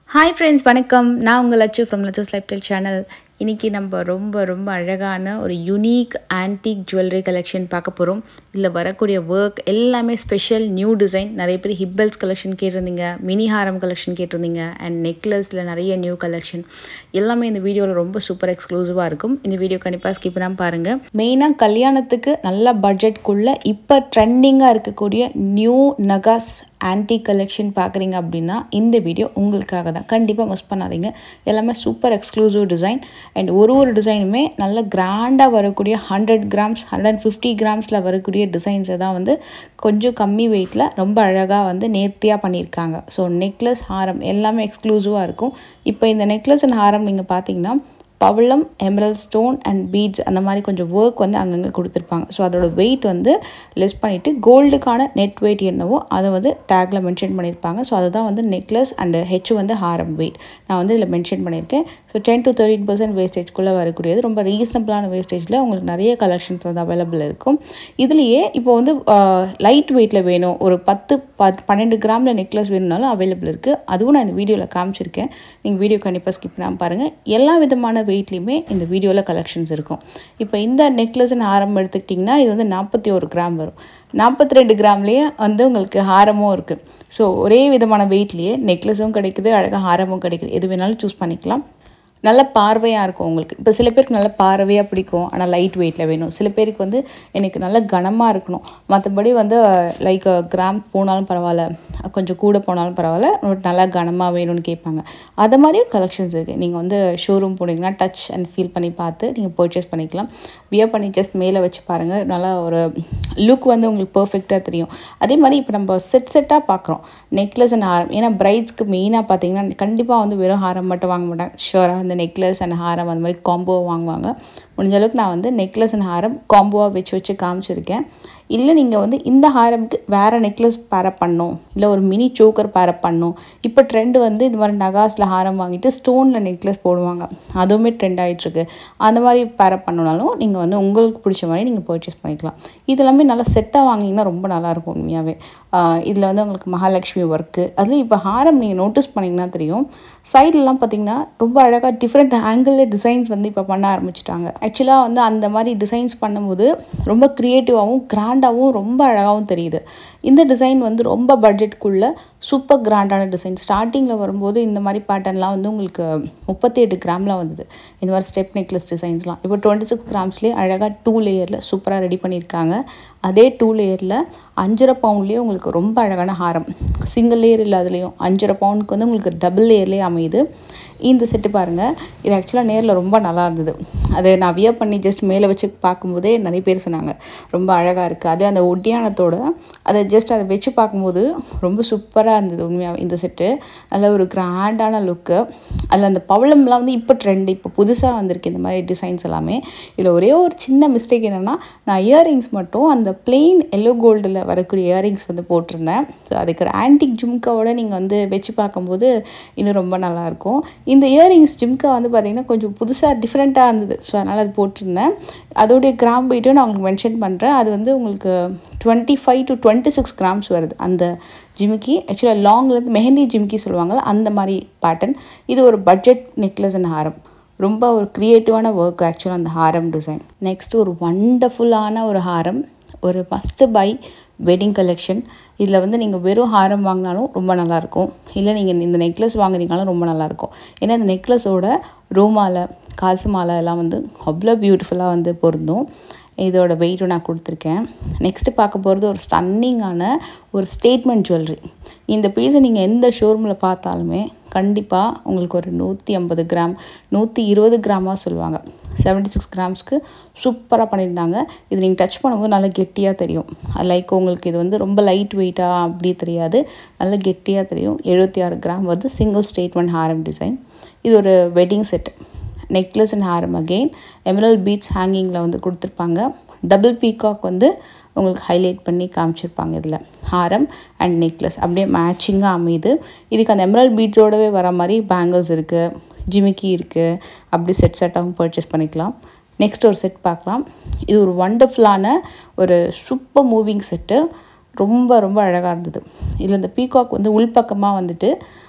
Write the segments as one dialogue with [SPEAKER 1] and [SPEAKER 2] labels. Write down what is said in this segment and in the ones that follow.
[SPEAKER 1] hi friends வணக்கம் நான் உங்கள் Lakshu from Lakshu's life style channel இன்றைக்கி நம்ம ரொம்ப ரொம்ப அழகான ஒரு யூனிக் ஆன்டிக் ஜுவல்லரி கலெக்ஷன் பார்க்க போகிறோம் இதில் வரக்கூடிய ஒர்க் எல்லாமே ஸ்பெஷல் நியூ டிசைன் நிறைய பேர் ஹிப்பல்ஸ் கலெக்ஷன் கேட்டிருந்தீங்க மினி ஹாரம் கலெக்ஷன் கேட்டிருந்தீங்க அண்ட் நெக்லஸில் நிறைய நியூ கலெக்ஷன் எல்லாமே இந்த வீடியோவில் ரொம்ப சூப்பர் எக்ஸ்க்ளூசிவாக இருக்கும் இந்த வீடியோ கண்டிப்பாக ஸ்கிப் பண்ணாமல் பாருங்கள் மெயினாக கல்யாணத்துக்கு நல்ல பட்ஜெட்குள்ளே இப்போ ட்ரெண்டிங்காக இருக்கக்கூடிய நியூ நகாஸ் ஆன்டிக் கலெக்ஷன் பார்க்குறீங்க அப்படின்னா இந்த வீடியோ உங்களுக்காக தான் கண்டிப்பாக மிஸ் பண்ணாதீங்க எல்லாமே சூப்பர் எக்ஸ்க்ளூசிவ் டிசைன் அண்ட் ஒரு ஒரு டிசைனுமே நல்ல கிராண்டாக வரக்கூடிய hundred grams hundred and fifty கிராம்ஸில் வரக்கூடிய டிசைன்ஸை தான் வந்து கொஞ்சம் கம்மி வெயிட்டில் ரொம்ப அழகாக வந்து நேர்த்தியாக பண்ணியிருக்காங்க ஸோ நெக்லஸ் ஹாரம் எல்லாமே எக்ஸ்க்ளூசிவாக இருக்கும் இப்போ இந்த நெக்லஸ் அண்ட் ஹாரம் நீங்கள் பார்த்தீங்கன்னா பவளம் எமரல் ஸ்டோன் அண்ட் பீட்ஸ் அந்த மாதிரி கொஞ்சம் ஒர்க் வந்து அங்கங்கே கொடுத்துருப்பாங்க ஸோ அதோட வெயிட் வந்து லெஸ் பண்ணிவிட்டு கோல்டுக்கான நெட் வெயிட் என்னவோ அதை வந்து டேக்கில் மென்ஷன் பண்ணியிருப்பாங்க ஸோ அதுதான் வந்து நெக்லஸ் அண்ட் ஹெச் வந்து ஹாரம் வெயிட் நான் வந்து இதில் மென்ஷன் பண்ணியிருக்கேன் so ten to thirteen percent வேஸ்டேஜ்குள்ளே வரக்கூடியது ரொம்ப ரீசனபிளான வேஸ்டேஜில் உங்களுக்கு நிறைய கலெக்ஷன்ஸ் வந்து அவைலபிள் இருக்கும் இதுலேயே இப்போ வந்து லைட் வெயிட்டில் வேணும் ஒரு பத்து பத் பன்னெண்டு கிராமில் நெக்லஸ் வேணும்னாலும் அவைலபிள் இருக்குது அதுவும் நான் இந்த வீடியோவில் காமிச்சிருக்கேன் நீங்கள் வீடியோ கண்டிப்பாக ஸ்கிப் பண்ணாமல் பாருங்கள் எல்லா விதமான வெயிட்லேயுமே இந்த வீடியோவில் கலெக்ஷன்ஸ் இருக்கும் இப்போ இந்த நெக்லஸ்ன்னு ஹாரம் எடுத்துக்கிட்டிங்கன்னா இது வந்து நாற்பத்தி ஒரு கிராம் வரும் நாற்பத்தி ரெண்டு கிராம்லேயே வந்து உங்களுக்கு ஹாரமும் இருக்குது ஸோ ஒரே விதமான வெயிட்லேயே நெக்லஸும் கிடைக்குது அழகாக ஹாரமும் கிடைக்குது எது வேணாலும் சூஸ் பண்ணிக்கலாம் நல்ல பார்வையாக இருக்கும் உங்களுக்கு இப்போ சில பேருக்கு நல்ல பார்வையாக பிடிக்கும் ஆனால் லைட் வெயிட்டில் வேணும் சில பேருக்கு வந்து எனக்கு நல்ல கனமாக இருக்கணும் மற்றபடி வந்து லைக் கிராம் போனாலும் பரவாயில்ல கொஞ்சம் கூட போனாலும் பரவாயில்ல நல்லா கனமாக வேணும்னு கேட்பாங்க அது மாதிரியும் கலெக்ஷன்ஸ் இருக்குது நீங்கள் வந்து ஷோரூம் போனீங்கன்னா டச் அண்ட் ஃபீல் பண்ணி பார்த்து நீங்கள் பர்ச்சேஸ் பண்ணிக்கலாம் வியர் பண்ணி ஜஸ்ட் மேலே வச்சு பாருங்கள் நல்லா ஒரு லுக் வந்து உங்களுக்கு பர்ஃபெக்டாக தெரியும் அதே மாதிரி இப்போ நம்ம செட் செட்டாக பார்க்குறோம் நெக்லஸ் அண்ட் ஹாரம் ஏன்னா பிரைட்ஸ்க்கு மெயினாக பார்த்தீங்கன்னா கண்டிப்பாக வந்து வெறும் ஹாரம் மட்டும் வாங்க மாட்டாங்க ஷோராக வந்து நெக்லஸ் அண்ட் ஹாரம் அந்த மாதிரி காம்போ வாங்குவாங்க முடிஞ்ச அளவுக்கு நான் வந்து நெக்லஸ் அண்ட் ஹாரம் காம்போவாக வச்சு வச்சு காமிச்சிருக்கேன் இல்லை நீங்கள் வந்து இந்த ஹாரமுக்கு வேறு நெக்லஸ் பேரப் பண்ணணும் இல்லை ஒரு மினி சோக்கர் பேரப் பண்ணணும் இப்போ ட்ரெண்டு வந்து இந்த மாதிரி நகாஸில் ஹாரம் வாங்கிட்டு ஸ்டோனில் நெக்லஸ் போடுவாங்க அதுவுமே ட்ரெண்ட் ஆகிட்டுருக்கு அந்த மாதிரி பேரப் பண்ணனாலும் நீங்கள் வந்து உங்களுக்கு பிடிச்ச மாதிரி நீங்கள் பர்ச்சேஸ் பண்ணிக்கலாம் இது எல்லாமே நல்லா செட்டாக வாங்கினீங்கன்னா ரொம்ப நல்லாயிருக்கும் உண்மையாகவே இதில் வந்து உங்களுக்கு மகாலட்சுமி ஒர்க்கு அதுலேயும் இப்போ ஹாரம் நீங்கள் நோட்டீஸ் பண்ணிங்கன்னா தெரியும் சைட்லலாம் பார்த்தீங்கன்னா ரொம்ப அழகாக டிஃப்ரெண்ட் ஆங்கிள் டிசைன்ஸ் வந்து இப்போ பண்ண ஆரம்பிச்சிட்டாங்க ஆக்சுவலாக வந்து அந்த மாதிரி டிசைன்ஸ் பண்ணும்போது ரொம்ப க்ரியேட்டிவாகவும் கிராண்டாகவும் ரொம்ப அழகாகவும் தெரியுது இந்த டிசைன் வந்து ரொம்ப பட்ஜெட்குள்ளே சூப்பர் கிராண்டான டிசைன் ஸ்டார்டிங்கில் வரும்போது இந்த மாதிரி பேட்டர்ன்லாம் வந்து உங்களுக்கு முப்பத்தி எட்டு கிராமில் வந்தது இந்த மாதிரி ஸ்டெப் நெக்லஸ் டிசைன்ஸ்லாம் இப்போ டுவெண்ட்டி சிக்ஸ் கிராம்ஸ்லேயே அழகாக டூ லேயரில் சூப்பராக ரெடி பண்ணியிருக்காங்க அதே டூ லேயரில் அஞ்சரை பவுண்ட்லேயே உங்களுக்கு ரொம்ப அழகான ஹாரம் சிங்கிள் லேயர் இல்லாதலேயும் அஞ்சரை பவுண்டுக்கு வந்து உங்களுக்கு டபுள் லேயர்லேயே அமையுது இந்த செட்டு பாருங்கள் இது ஆக்சுவலாக நேரில் ரொம்ப நல்லா இருந்தது அதை நான் வியர் பண்ணி ஜஸ்ட் மேலே வச்சு பார்க்கும்போதே நிறைய பேர் சொன்னாங்க ரொம்ப அழகாக இருக்குது அதே அந்த ஒட்டியானத்தோட அதை ஜஸ்ட் அதை வச்சு பார்க்கும்போது ரொம்ப சூப்பராக இருந்தது உண்மையாக இந்த செட்டு நல்ல ஒரு கிராண்டான லுக்கு அதில் அந்த பவளம்லாம் வந்து இப்போ ட்ரெண்ட் இப்போ புதுசாக வந்திருக்கு இந்த மாதிரி டிசைன்ஸ் எல்லாமே இதில் ஒரே ஒரு சின்ன மிஸ்டேக் என்னென்னா நான் இயரிங்ஸ் மட்டும் அந்த பிளெயின் எல்லோ கோல்டில் வரக்கூடிய இயரிங்ஸ் வந்து போட்டிருந்தேன் ஸோ அதுக்கு ஆன்டிக் ஜும்காவோட நீங்கள் வந்து வச்சு பார்க்கும்போது இன்னும் ரொம்ப நல்லாயிருக்கும் இந்த இயரிங்ஸ் ஜிம்கா வந்து பார்த்திங்கன்னா கொஞ்சம் புதுசாக டிஃப்ரெண்ட்டாக இருந்தது ஸோ அதனால் அது போட்டிருந்தேன் அதோடைய கிராம் வெயிட்டும் நான் உங்களுக்கு மென்ஷன் பண்ணுறேன் அது வந்து உங்களுக்கு twenty five to twenty six grams வருது அந்த ஜிமிக்கி ஆக்சுவலாக லாங்லேருந்து மெஹந்தி ஜிமிக்கி சொல்லுவாங்கள்ல அந்த மாதிரி பேட்டர்ன் இது ஒரு பட்ஜெட் நெக்லஸ் அண்ட் ஹாரம் ரொம்ப ஒரு க்ரியேட்டிவான ஒர்க் ஆக்சுவலாக அந்த ஹாரம் டிசைன் நெக்ஸ்ட் ஒரு வண்டர்ஃபுல்லான ஒரு ஹாரம் ஒரு மஸ்ட் பை வெட்டிங் கலெக்ஷன் இதில் வந்து நீங்கள் வெறும் ஹாரம் வாங்கினாலும் ரொம்ப நல்லாயிருக்கும் இல்லை நீங்கள் இந்த நெக்லஸ் வாங்குறீங்கனாலும் ரொம்ப நல்லாயிருக்கும் ஏன்னா இந்த நெக்லஸோட ரோமாலை காசு மாலை எல்லாம் வந்து அவ்வளோ பியூட்டிஃபுல்லாக வந்து பொருந்தும் இதோட வெயிட்டும் நான் கொடுத்துருக்கேன் நெக்ஸ்ட்டு பார்க்க போகிறது ஒரு ஸ்டன்னிங்கான ஒரு ஸ்டேட்மெண்ட் ஜுவல்லரி இந்த பீஸை நீங்கள் எந்த ஷோரூமில் பார்த்தாலுமே கண்டிப்பாக உங்களுக்கு ஒரு நூற்றி ஐம்பது கிராம் நூற்றி இருபது கிராமாக சொல்லுவாங்க செவன்ட்டி சிக்ஸ் கிராம்ஸ்க்கு சூப்பராக பண்ணியிருந்தாங்க இது நீங்கள் டச் பண்ணும்போது நல்லா கெட்டியாக தெரியும் லைக் உங்களுக்கு இது வந்து ரொம்ப லைட் வெயிட்டாக அப்படி தெரியாது நல்லா கெட்டியாக தெரியும் எழுபத்தி ஆறு கிராம் வந்து சிங்கிள் ஸ்டேட்மெண்ட் ஹாரம் டிசைன் இது ஒரு வெட்டிங் செட் நெக்லஸ் அண்ட் ஹாரம் அகெயின் எமரல் பீட்ஸ் ஹேங்கிங்கில் வந்து கொடுத்துருப்பாங்க டபுள் பீகாக் வந்து உங்களுக்கு ஹைலைட் பண்ணி காமிச்சிருப்பாங்க இதில் ஹாரம் அண்ட் நெக்லஸ் அப்படியே மேட்சிங்காக அமையுது இதுக்கு அந்த எமரல் பீட்ஸோடவே வர மாதிரி பேங்கிள்ஸ் இருக்குது ஜிமிக்கி இருக்குது அப்படி செட் செட்டாகவும் பர்ச்சேஸ் பண்ணிக்கலாம் நெக்ஸ்ட் ஒரு செட் பார்க்கலாம் இது ஒரு ஒண்டர்ஃபுல்லான ஒரு சூப்பர் மூவிங் செட்டு ரொம்ப ரொம்ப அழகாக இருந்தது இதில் இந்த பீகாக் வந்து உள்பக்கமாக வந்துட்டு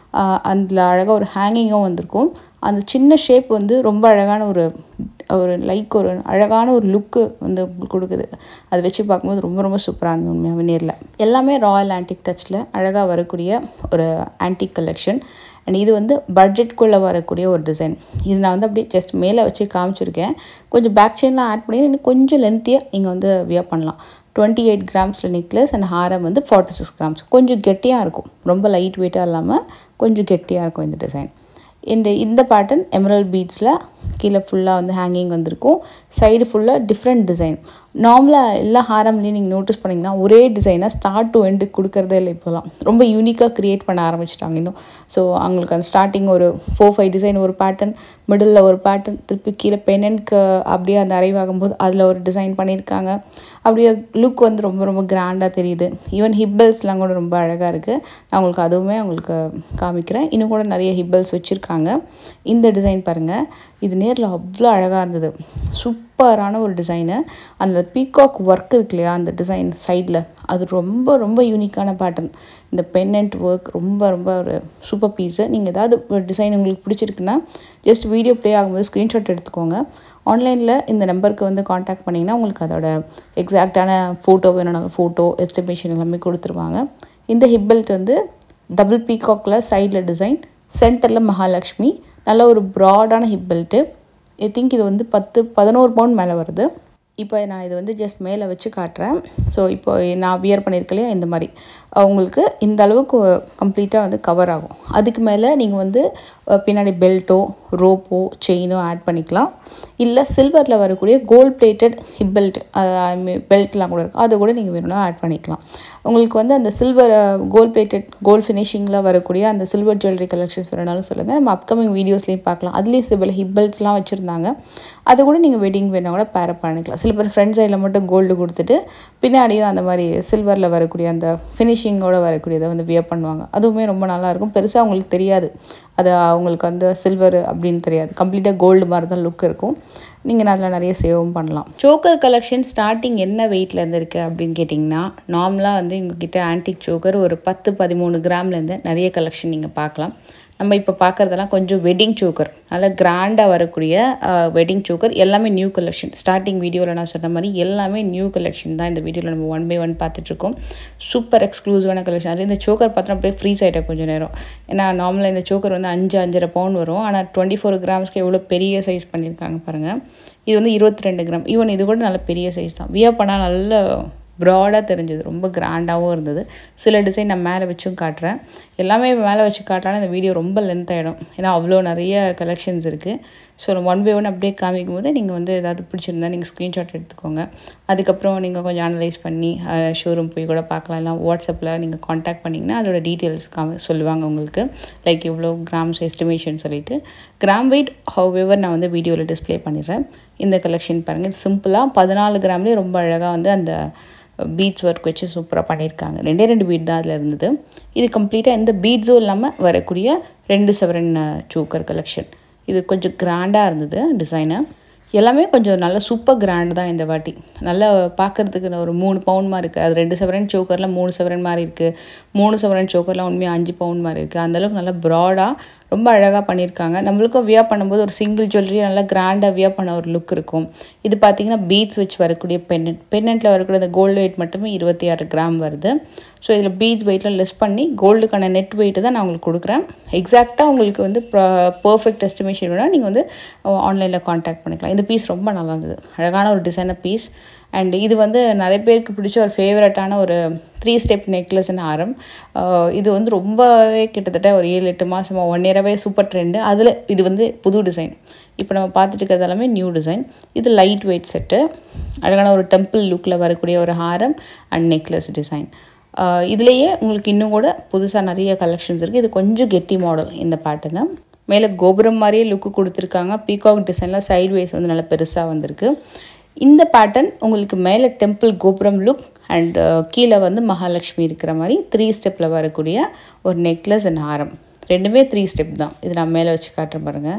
[SPEAKER 1] அதில் அழகாக ஒரு ஹேங்கிங்கும் வந்திருக்கும் அந்த சின்ன ஷேப் வந்து ரொம்ப அழகான ஒரு ஒரு லைக் ஒரு அழகான ஒரு லுக்கு வந்து உங்களுக்கு கொடுக்குது அதை வச்சு பார்க்கும்போது ரொம்ப ரொம்ப சூப்பராக இருந்தது உண்மையாகவே நேரில் எல்லாமே ராயல் ஆன்டிக் டச்சில் அழகாக வரக்கூடிய ஒரு ஆன்டிக் கலெக்ஷன் அண்ட் இது வந்து பட்ஜெட்குள்ளே வரக்கூடிய ஒரு டிசைன் இது நான் வந்து அப்படியே ஜஸ்ட் மேலே வச்சு காமிச்சிருக்கேன் கொஞ்சம் பேக் செயின்லாம் ஆட் பண்ணி இன்னும் கொஞ்சம் லென்த்தியாக நீங்கள் வந்து வியர் பண்ணலாம் டுவெண்ட்டி எயிட் கிராம்ஸில் நெக்லஸ் அண்ட் ஹாரம் வந்து ஃபார்ட்டி சிக்ஸ் கிராம்ஸ் கொஞ்சம் கெட்டியாக இருக்கும் ரொம்ப லைட் வெயிட்டாக இல்லாமல் கொஞ்சம் கெட்டியாக இருக்கும் இந்த டிசைன் இந்த இந்த பேட்டர்ன் எமரல் பீட்ஸில் கீழே ஃபுல்லாக வந்து ஹேங்கிங் வந்திருக்கும் சைடு ஃபுல்லாக டிஃப்ரெண்ட் டிசைன் நார்மலாக எல்லா ஹாரம்லேயும் நீங்கள் நோட்டீஸ் பண்ணிங்கன்னா ஒரே டிசைனாக ஸ்டார்ட் டு எண்டு கொடுக்குறதே இல்லை இப்போலாம் ரொம்ப யூனிக்காக க்ரியேட் பண்ண ஆரம்பிச்சிட்டாங்க இன்னும் ஸோ அவங்களுக்கு அந்த ஸ்டார்டிங் ஒரு ஃபோர் ஃபைவ் டிசைன் ஒரு பேட்டர்ன் மிடில் ஒரு பேட்டர்ன் திருப்பி கீழே பெனன்க்கு அப்படியே அந்த அரைவாகும்போது அதில் ஒரு டிசைன் பண்ணியிருக்காங்க அப்படியே லுக் வந்து ரொம்ப ரொம்ப கிராண்டாக தெரியுது ஈவன் ஹிப்பல்ஸ்லாம் கூட ரொம்ப அழகாக இருக்குது நான் உங்களுக்கு அதுவுமே உங்களுக்கு காமிக்கிறேன் இன்னும் கூட நிறைய ஹிப்பல்ஸ் வச்சுருக்காங்க இந்த டிசைன் பாருங்கள் இது நேரில் அவ்வளோ அழகாக இருந்தது சூப்பரான ஒரு டிசைனு அந்த பீகாக் ஒர்க் இருக்கு இல்லையா அந்த டிசைன் சைடில் அது ரொம்ப ரொம்ப யூனிக்கான பேட்டர்ன் இந்த பென்னண்ட் ஒர்க் ரொம்ப ரொம்ப ஒரு சூப்பர் பீஸு நீங்கள் ஏதாவது ஒரு டிசைன் உங்களுக்கு பிடிச்சிருக்குன்னா ஜஸ்ட் வீடியோ ப்ளே ஆகும்போது ஸ்க்ரீன்ஷாட் எடுத்துக்கோங்க ஆன்லைனில் இந்த நம்பருக்கு வந்து காண்டாக்ட் பண்ணிங்கன்னா உங்களுக்கு அதோட எக்ஸாக்டான ஃபோட்டோ வேணும்னாலும் ஃபோட்டோ எஸ்டிமேஷன் எல்லாமே கொடுத்துருவாங்க இந்த ஹிப்பெல்ட் வந்து டபுள் பீகாக்கில் சைடில் டிசைன் சென்டரில் மகாலட்சுமி நல்ல ஒரு ப்ராடான ஹிப் பெல்ட்டு ஐ திங்க் இது வந்து பத்து பதினோரு பவுண்ட் மேலே வருது இப்போ நான் இது வந்து ஜஸ்ட் மேலே வச்சு காட்டுறேன் ஸோ இப்போ நான் வியர் பண்ணியிருக்க இல்லையா இந்த மாதிரி உங்களுக்கு இந்த அளவுக்கு கம்ப்ளீட்டாக வந்து கவர் ஆகும் அதுக்கு மேலே நீங்கள் வந்து பின்னாடி பெல்ட்டோ ரோப்போ செயினோ ஆட் பண்ணிக்கலாம் இல்லை சில்வரில் வரக்கூடிய கோல்ட் பிளேட்டட் ஹிப் பெல்ட் பெல்ட்லாம் கூட இருக்கும் அதை கூட நீங்கள் வேணும்னா ஆட் பண்ணிக்கலாம் உங்களுக்கு வந்து அந்த சில்வர் கோல்ட் பிளேட்டட் கோல்ட் ஃபினிஷிங்கில் வரக்கூடிய அந்த சில்வர் ஜுவல்லரி கலெக்ஷன்ஸ் வேணுனாலும் சொல்லுங்கள் நம்ம அப்கமிங் வீடியோஸ்லேயும் பார்க்கலாம் அதுலேயும் சில ஹிப் பெல்ட்ஸ்லாம் வச்சுருந்தாங்க அதை கூட நீங்கள் வெட்டிங் வேணால் கூட பேரப் பண்ணிக்கலாம் சில பேர் ஃப்ரண்ட் சைடில் மட்டும் கோல்டு கொடுத்துட்டு பின்னாடியும் அந்த மாதிரி சில்வரில் வரக்கூடிய அந்த ஃபினிஷிங்கோட வரக்கூடியதை வந்து வியர் பண்ணுவாங்க அதுவுமே ரொம்ப நல்லாயிருக்கும் பெருசாக அவங்களுக்கு தெரியாது அது அவங்களுக்கு வந்து சில்வர் அப்படின்னு தெரியாது கம்ப்ளீட்டாக கோல்டு மாதிரி தான் லுக் இருக்கும் நீங்கள் அதில் நிறைய சேவும் பண்ணலாம் சோக்கர் கலெக்ஷன் ஸ்டார்டிங் என்ன வெயிட்லேருந்து இருக்குது அப்படின்னு கேட்டிங்கன்னா நார்மலாக வந்து எங்ககிட்ட ஆன்டிக் சோக்கர் ஒரு பத்து பதிமூணு கிராம்லேருந்து நிறைய கலெக்ஷன் நீங்கள் பார்க்கலாம் நம்ம இப்போ பார்க்குறதெல்லாம் கொஞ்சம் வெட்டிங் சோக்கர் நல்லா கிராண்டாக வரக்கூடிய வெட்டிங் சோக்கர் எல்லாமே நியூ கலெக்ஷன் ஸ்டார்டிங் வீடியோவில் நான் சொன்ன மாதிரி எல்லாமே நியூ கலெக்ஷன் தான் இந்த வீடியோவில் நம்ம ஒன் பை ஒன் பார்த்துட்ருக்கோம் சூப்பர் எக்ஸ்க்ளூசிவான கலெக்ஷன் அது இந்த சோக்கர் பார்த்தா அப்படியே ஃப்ரீஸ் ஆகிட்டேன் கொஞ்சம் நேரம் ஏன்னா நார்மலாக இந்த சோக்கர் வந்து அஞ்சு அஞ்சரை பவுன் வரும் ஆனால் டுவெண்ட்டி ஃபோர் கிராம்ஸ்க்கு எவ்வளோ பெரிய சைஸ் பண்ணியிருக்காங்க பாருங்கள் இது வந்து இருபத்தி ரெண்டு கிராம் ஈவன் இது கூட நல்ல பெரிய சைஸ் தான் வியர் பண்ணால் நல்ல ப்ராடாக தெரிஞ்சது ரொம்ப கிராண்டாகவும் இருந்தது சில டிசைன் நான் மேலே வச்சும் காட்டுறேன் எல்லாமே மேலே வச்சு காட்டினாலும் இந்த வீடியோ ரொம்ப லென்த் ஆகிடும் ஏன்னா அவ்வளோ நிறைய கலெக்ஷன்ஸ் இருக்குது ஸோ ஒன் பை ஒன் அப்படியே காமிக்கும் போது நீங்கள் வந்து ஏதாவது பிடிச்சிருந்தா நீங்கள் ஸ்க்ரீன்ஷாட் எடுத்துக்கோங்க அதுக்கப்புறம் நீங்கள் கொஞ்சம் அனலைஸ் பண்ணி ஷோரூம் போய் கூட பார்க்கலாம் இல்லை வாட்ஸ்அப்பில் நீங்கள் காண்டாக்ட் பண்ணிங்கன்னா அதோட டீட்டெயில்ஸ் காமி சொல்லுவாங்க உங்களுக்கு லைக் இவ்வளோ கிராம்ஸ் எஸ்டிமேஷன் சொல்லிட்டு கிராம் வெயிட் ஹவ் எவர் நான் வந்து வீடியோவில் டிஸ்பிளே பண்ணிடுறேன் இந்த கலெக்ஷன் பாருங்கள் சிம்பிளாக பதினாலு கிராம்லேயே ரொம்ப அழகாக வந்து அந்த பீட்ஸ் ஒர்க் வச்சு சூப்பராக பண்ணியிருக்காங்க ரெண்டே ரெண்டு பீட் தான் அதில் இருந்தது இது கம்ப்ளீட்டாக எந்த பீட்ஸும் இல்லாமல் வரக்கூடிய ரெண்டு செவரன் சூக்கர் கலெக்ஷன் இது கொஞ்சம் கிராண்டாக இருந்தது டிசைனு எல்லாமே கொஞ்சம் நல்ல சூப்பர் கிராண்ட் தான் இந்த வாட்டி நல்லா பார்க்குறதுக்கு ஒரு மூணு பவுன் மாதிரி இருக்குது அது ரெண்டு செவரன் சோக்கரில் மூணு செவரன் மாதிரி இருக்குது மூணு செவரன் சோக்கர்லாம் உண்மையாக அஞ்சு பவுன் மாதிரி இருக்குது அந்தளவுக்கு நல்லா ப்ராடாக ரொம்ப அழகாக பண்ணியிருக்காங்க நம்மளுக்கும் வியர் பண்ணும்போது ஒரு சிங்கிள் ஜுவல்லரி நல்லா கிராண்டாக வியர் பண்ண ஒரு லுக் இருக்கும் இது பார்த்திங்கன்னா பீட்ஸ் வச்சு வரக்கூடிய பென்னட் பென்னட்டில் வரக்கூடிய அந்த கோல்டு வெயிட் மட்டுமே இருபத்தி ஆறு கிராம் வருது ஸோ இதில் பீட்ஸ் வெயிட்லாம் லெஸ் பண்ணி கோல்டுக்கான நெட் வெயிட்டு தான் நான் உங்களுக்கு கொடுக்குறேன் எக்ஸாக்டாக உங்களுக்கு வந்து பர்ஃபெக்ட் எஸ்டிமேஷன் வேணால் நீங்கள் வந்து ஆன்லைனில் காண்டாக்ட் பண்ணிக்கலாம் இந்த பீஸ் ரொம்ப நல்லா இருந்தது அழகான ஒரு டிசைனர் பீஸ் அண்ட் இது வந்து நிறைய பேருக்கு பிடிச்ச ஒரு ஃபேவரட்டான ஒரு த்ரீ ஸ்டெப் நெக்லஸ்னு ஆரம் இது வந்து ரொம்பவே கிட்டத்தட்ட ஒரு ஏழு எட்டு மாதமாக ஒன் இயராகவே சூப்பர் ட்ரெண்டு அதில் இது வந்து புது டிசைன் இப்போ நம்ம பார்த்துட்டு இருக்கிறது எல்லாமே நியூ டிசைன் இது லைட் வெயிட் செட்டு அழகான ஒரு டெம்பிள் லுக்கில் வரக்கூடிய ஒரு ஹாரம் அண்ட் நெக்லஸ் டிசைன் இதுலேயே உங்களுக்கு இன்னும் கூட புதுசாக நிறைய கலெக்ஷன்ஸ் இருக்குது இது கொஞ்சம் கெட்டி மாடல் இந்த பேட்டர்னு மேலே கோபுரம் மாதிரியே லுக்கு கொடுத்துருக்காங்க பீகாக் டிசைனில் சைட் வைஸ் வந்து நல்லா பெருசாக வந்திருக்கு இந்த பேட்டர்ன் உங்களுக்கு மேலே டெம்பிள் கோபுரம் லுக் அண்ட் கீழே வந்து மகாலட்சுமி இருக்கிற மாதிரி த்ரீ ஸ்டெப்பில் வரக்கூடிய ஒரு நெக்லஸ் அண்ட் ஹாரம் ரெண்டுமே த்ரீ ஸ்டெப் தான் இது நான் மேலே வச்சு காட்டுறேன் பாருங்கள்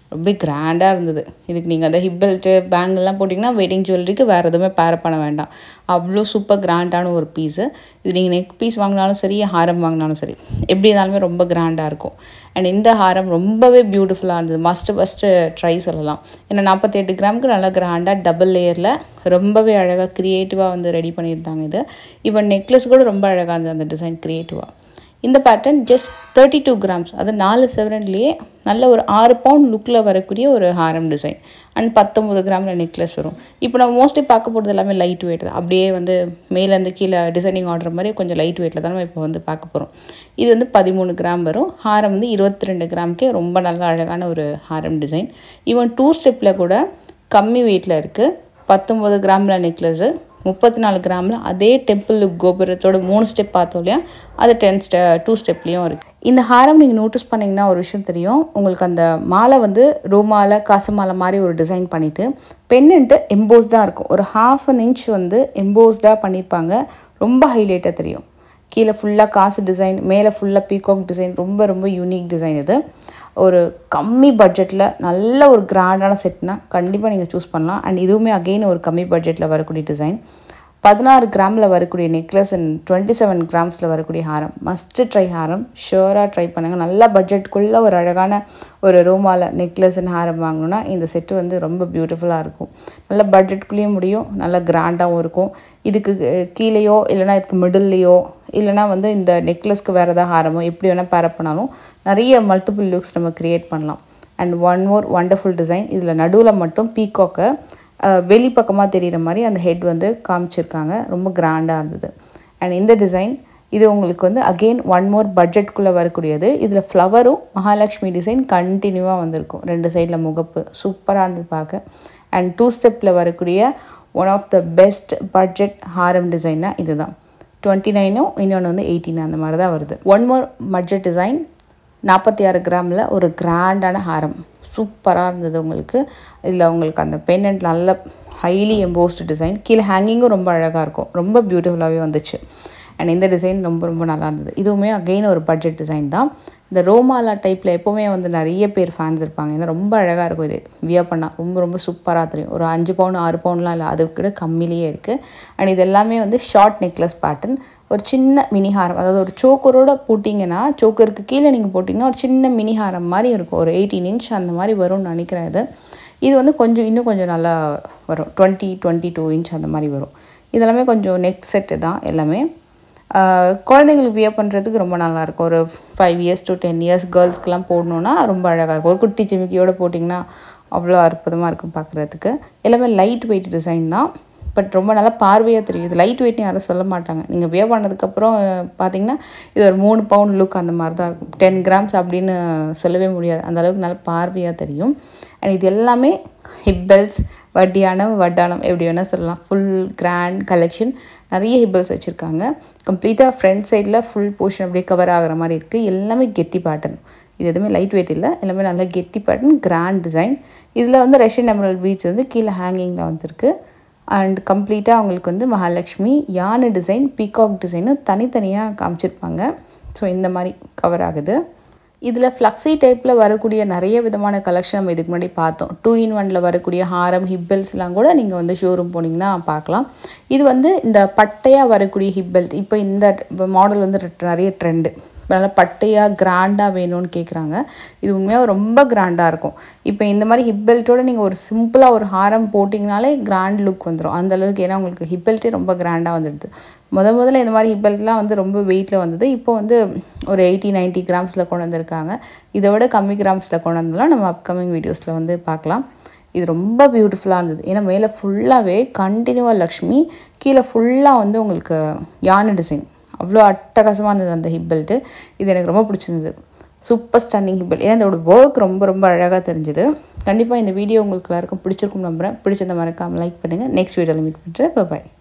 [SPEAKER 1] ரொம்ப கிராண்டாக இருந்தது இதுக்கு நீங்கள் அந்த ஹிப் பெல்ட்டு பேங்கிள்லாம் போட்டிங்கன்னா வெட்டிங் ஜுவல்லரிக்கு வேறு எதுவுமே பேர் பண்ண வேண்டாம் அவ்வளோ சூப்பர் கிராண்டான ஒரு பீஸு இது நீங்கள் நெக் பீஸ் வாங்கினாலும் சரி ஹாரம் வாங்கினாலும் சரி எப்படி இருந்தாலுமே ரொம்ப கிராண்டாக இருக்கும் அண்ட் இந்த ஹாரம் ரொம்பவே பியூட்டிஃபுல்லாக இருந்தது மஸ்ட்டு ஃபஸ்ட்டு ட்ரை சொல்லலாம் ஏன்னா நாற்பத்தி எட்டு கிராமுக்கு நல்லா கிராண்டாக டபுள் லேயரில் ரொம்பவே அழகாக க்ரியேட்டிவாக வந்து ரெடி பண்ணியிருந்தாங்க இது ஈவன் நெக்லஸ் கூட ரொம்ப அழகாக இருந்தது அந்த டிசைன் க்ரியேட்டிவாக இந்த pattern just thirty two grams அது நாலு செவரன்லேயே நல்ல ஒரு ஆறு பவுண்ட் லுக்கில் வரக்கூடிய ஒரு ஹாரம் டிசைன் அண்ட் பத்தொம்பது கிராமில் நெக்லஸ் வரும் இப்போ நம்ம மோஸ்ட்லி பார்க்க போகிறது எல்லாமே லைட் வெயிட் தான் அப்படியே வந்து மேலேருந்து கீழே டிசைனிங் ஆர்டர் மாதிரி கொஞ்சம் லைட் வெயிட்டில் தான் நம்ம இப்போ வந்து பார்க்க போகிறோம் இது வந்து பதிமூணு கிராம் வரும் ஹாரம் வந்து இருபத்தி ரெண்டு கிராம்க்கே ரொம்ப நல்ல அழகான ஒரு ஹாரம் டிசைன் ஈவன் டூ ஸ்டெப்பில் கூட கம்மி வெயிட்டில் இருக்குது பத்தொம்பது கிராமில் நெக்லஸ்ஸு முப்பத்தி நாலு கிராமில் அதே டெம்பிள் கோபுரத்தோட மூணு ஸ்டெப் பார்த்தோம் இல்லையா அது டென் ஸ்டெ டூ ஸ்டெப்லேயும் இருக்குது இந்த ஹாரம் நீங்கள் நோட்டீஸ் பண்ணிங்கன்னா ஒரு விஷயம் தெரியும் உங்களுக்கு அந்த மாலை வந்து ரூ மாலை காசு மாலை மாதிரி ஒரு டிசைன் பண்ணிவிட்டு பெண்ணுன்ட்டு எம்போஸ்டாக இருக்கும் ஒரு ஹாஃப் அன் இன்ச் வந்து எம்போஸ்டாக பண்ணியிருப்பாங்க ரொம்ப ஹைலைட்டாக தெரியும் கீழே ஃபுல்லாக காசு டிசைன் மேலே ஃபுல்லாக பீகாக் டிசைன் ரொம்ப ரொம்ப யூனிக் டிசைன் இது ஒரு கம்மி பட்ஜெட்டில் நல்ல ஒரு கிராண்டான செட்னா கண்டிப்பாக நீங்கள் சூஸ் பண்ணலாம் அண்ட் இதுவுமே அகெயின் ஒரு கம்மி பட்ஜெட்டில் வரக்கூடிய டிசைன் பதினாறு கிராமில் வரக்கூடிய நெக்லஸ் அண்ட் டுவெண்ட்டி செவன் கிராம்ஸில் வரக்கூடிய ஹாரம் மஸ்ட்டு ட்ரை ஹாரம் ஷுவராக ட்ரை பண்ணுங்கள் நல்ல பட்ஜெட்டுக்குள்ளே ஒரு அழகான ஒரு ரோமால நெக்லஸ் அண்ட் ஹாரம் வாங்கணுன்னா இந்த செட்டு வந்து ரொம்ப பியூட்டிஃபுல்லாக இருக்கும் நல்ல பட்ஜெட்குள்ளேயும் முடியும் நல்ல கிராண்டாகவும் இருக்கும் இதுக்கு கீழேயோ இல்லைனா இதுக்கு மிடில்லையோ இல்லைனா வந்து இந்த நெக்லஸ்க்கு வேறு ஏதாவது ஹாரமோ எப்படி வேணால் பேரப் பண்ணாலும் நிறைய மல்டிபிள் லுக்ஸ் நம்ம க்ரியேட் பண்ணலாம் and one more wonderful design இதில் நடுவில் மட்டும் பீகாக்கை வெளி பக்கமாக தெரிகிற மாதிரி அந்த ஹெட் வந்து காமிச்சிருக்காங்க ரொம்ப கிராண்டாக இருந்தது அண்ட் இந்த டிசைன் இது உங்களுக்கு வந்து அகெயின் ஒன் மோர் பட்ஜெட்குள்ளே வரக்கூடியது இதில் ஃப்ளவரும் மகாலட்சுமி டிசைன் கண்டினியூவாக வந்திருக்கும் ரெண்டு சைடில் முகப்பு சூப்பராக இருந்தது பார்க்க அண்ட் டூ ஸ்டெப்பில் வரக்கூடிய one of the best budget ஹாரம் டிசைன்னா இதுதான் டுவெண்ட்டி நைனும் இன்னொன்று வந்து எயிட்டீன் அந்த மாதிரி தான் வருது ஒன் மோர் பட்ஜெட் டிசைன் நாற்பத்தி ஆறு கிராமில் ஒரு கிராண்டான ஹாரம் சூப்பராக இருந்தது உங்களுக்கு இதில் உங்களுக்கு அந்த பெண்ணண்ட் நல்ல ஹைலி எம்போஸ்டு டிசைன் கீழே ஹேங்கிங்கும் ரொம்ப அழகாக இருக்கும் ரொம்ப பியூட்டிஃபுல்லாகவே வந்துச்சு அண்ட் இந்த டிசைன் ரொம்ப ரொம்ப நல்லா இருந்தது இதுவுமே அகெயின் ஒரு பட்ஜெட் டிசைன் தான் இந்த ரோமாலா டைப்பில் எப்போவுமே வந்து நிறைய பேர் ஃபேன்ஸ் இருப்பாங்க ஏன்னா ரொம்ப அழகாக இருக்கும் இது வியர் பண்ணால் ரொம்ப ரொம்ப சூப்பராக தெரியும் ஒரு அஞ்சு பவுன் ஆறு பவுன்லாம் இல்லை அது கூட கம்மிலேயே இருக்குது அண்ட் இது எல்லாமே வந்து ஷார்ட் நெக்லஸ் பேட்டர்ன் ஒரு சின்ன மினி ஹாரம் அதாவது ஒரு சோக்கரோட போட்டிங்கன்னா சோக்கருக்கு கீழே நீங்கள் போட்டிங்கன்னா ஒரு சின்ன மினி ஹாரம் மாதிரி இருக்கும் ஒரு எயிட்டீன் இன்ச் அந்த மாதிரி வரும்னு நினைக்கிறேன் இது இது வந்து கொஞ்சம் இன்னும் கொஞ்சம் நல்லா வரும் டுவெண்ட்டி டுவெண்ட்டி டூ இன்ச் அந்த மாதிரி வரும் இதெல்லாமே கொஞ்சம் நெக் செட்டு தான் எல்லாமே குழந்தைங்களுக்கு வியர் பண்ணுறதுக்கு ரொம்ப நல்லாயிருக்கும் ஒரு five years to ten years கேர்ள்ஸ்க்கெலாம் போடணுன்னா ரொம்ப அழகாக இருக்கும் ஒரு குட்டி சிமிக்கியோடு போட்டிங்கன்னா அவ்வளோ அற்புதமாக இருக்கும் பார்க்குறதுக்கு எல்லாமே லைட் வெயிட் டிசைன் தான் பட் ரொம்ப நல்லா பார்வையாக தெரியும் இது லைட் வெயிட்னு யாரும் சொல்ல மாட்டாங்க நீங்கள் வியர் பண்ணதுக்கப்புறம் பார்த்தீங்கன்னா இது ஒரு மூணு பவுண்ட் லுக் அந்த மாதிரி தான் இருக்கும் டென் கிராம்ஸ் அப்படின்னு சொல்லவே முடியாது அந்த அளவுக்கு நல்லா பார்வையாக தெரியும் அண்ட் இது எல்லாமே ஹிப்பல்ஸ் வட்டியானம் வட்டானம் எப்படி வேணால் சொல்லலாம் ஃபுல் கிராண்ட் கலெக்ஷன் நிறைய ஹிப்பல்ஸ் வச்சுருக்காங்க கம்ப்ளீட்டாக ஃப்ரண்ட் சைடில் ஃபுல் போர்ஷன் அப்படியே கவர் ஆகிற மாதிரி இருக்குது எல்லாமே கெட்டி பேட்டர்ன் இது எதுவுமே லைட் வெயிட் இல்லை எல்லாமே நல்லா கெட்டி பேட்டர்ன் கிராண்ட் டிசைன் இதில் வந்து ரஷ்யன் எமரல் பீச் வந்து கீழே ஹேங்கிங்கில் வந்திருக்கு அண்ட் கம்ப்ளீட்டாக அவங்களுக்கு வந்து மகாலட்சுமி யானை டிசைன் பீகாக் டிசைனு தனித்தனியாக காமிச்சிருப்பாங்க ஸோ இந்த மாதிரி கவர் ஆகுது இதில் ஃப்ளக்ஸி டைப்பில் வரக்கூடிய நிறைய விதமான கலெக்ஷன் நம்ம இதுக்கு முன்னாடி பார்த்தோம் டூ இன் ஒனில் வரக்கூடிய ஹாரம் ஹிப்பல்ஸ்லாம் கூட நீங்கள் வந்து ஷோரூம் போனீங்கன்னா பார்க்கலாம் இது வந்து இந்த பட்டையாக வரக்கூடிய ஹிப்பல்ஸ் இப்போ இந்த மாடல் வந்து நிறைய ட்ரெண்டு நல்லா பட்டையாக கிராண்டாக வேணும்னு கேட்குறாங்க இது உண்மையாக ரொம்ப கிராண்டாக இருக்கும் இப்போ இந்த மாதிரி ஹிப் பெல்ட்டோட நீங்கள் ஒரு சிம்பிளாக ஒரு ஹாரம் போட்டிங்கனாலே கிராண்ட் லுக் வந்துடும் அந்த அளவுக்கு ஏன்னா உங்களுக்கு ஹிப் பெல்ட்டே ரொம்ப கிராண்டாக வந்துடுது முத முதல்ல இந்த மாதிரி ஹிப் பெல்ட்லாம் வந்து ரொம்ப வெயிட்டில் வந்தது இப்போ வந்து ஒரு எயிட்டி நைன்ட்டி கிராம்ஸில் கொண்டு வந்திருக்காங்க இதை விட கம்மி கிராம்ஸில் கொண்டு வந்ததுலாம் நம்ம அப்கமிங் வீடியோஸில் வந்து பார்க்கலாம் இது ரொம்ப பியூட்டிஃபுல்லாக இருந்தது ஏன்னா மேலே ஃபுல்லாகவே கண்டினியூவாக லக்ஷ்மி கீழே ஃபுல்லாக வந்து உங்களுக்கு யானை டிசைன் அவ்வளோ அட்டகாசமாக இருந்தது அந்த ஹிப் பெல்ட்டு இது எனக்கு ரொம்ப பிடிச்சிருந்தது சூப்பர் ஸ்டன்னிங் ஹிப் பெல்ட் ஏன்னா இதோட ஒர்க் ரொம்ப ரொம்ப அழகாக தெரிஞ்சுது கண்டிப்பாக இந்த வீடியோ உங்களுக்கு எல்லாருக்கும் பிடிச்சிருக்கும் நம்புகிறேன் பிடிச்சிருந்த மறக்காமல் லைக் பண்ணுங்கள் நெக்ஸ்ட் வீடியோவில் மீட் பண்ணுறேன் பாய்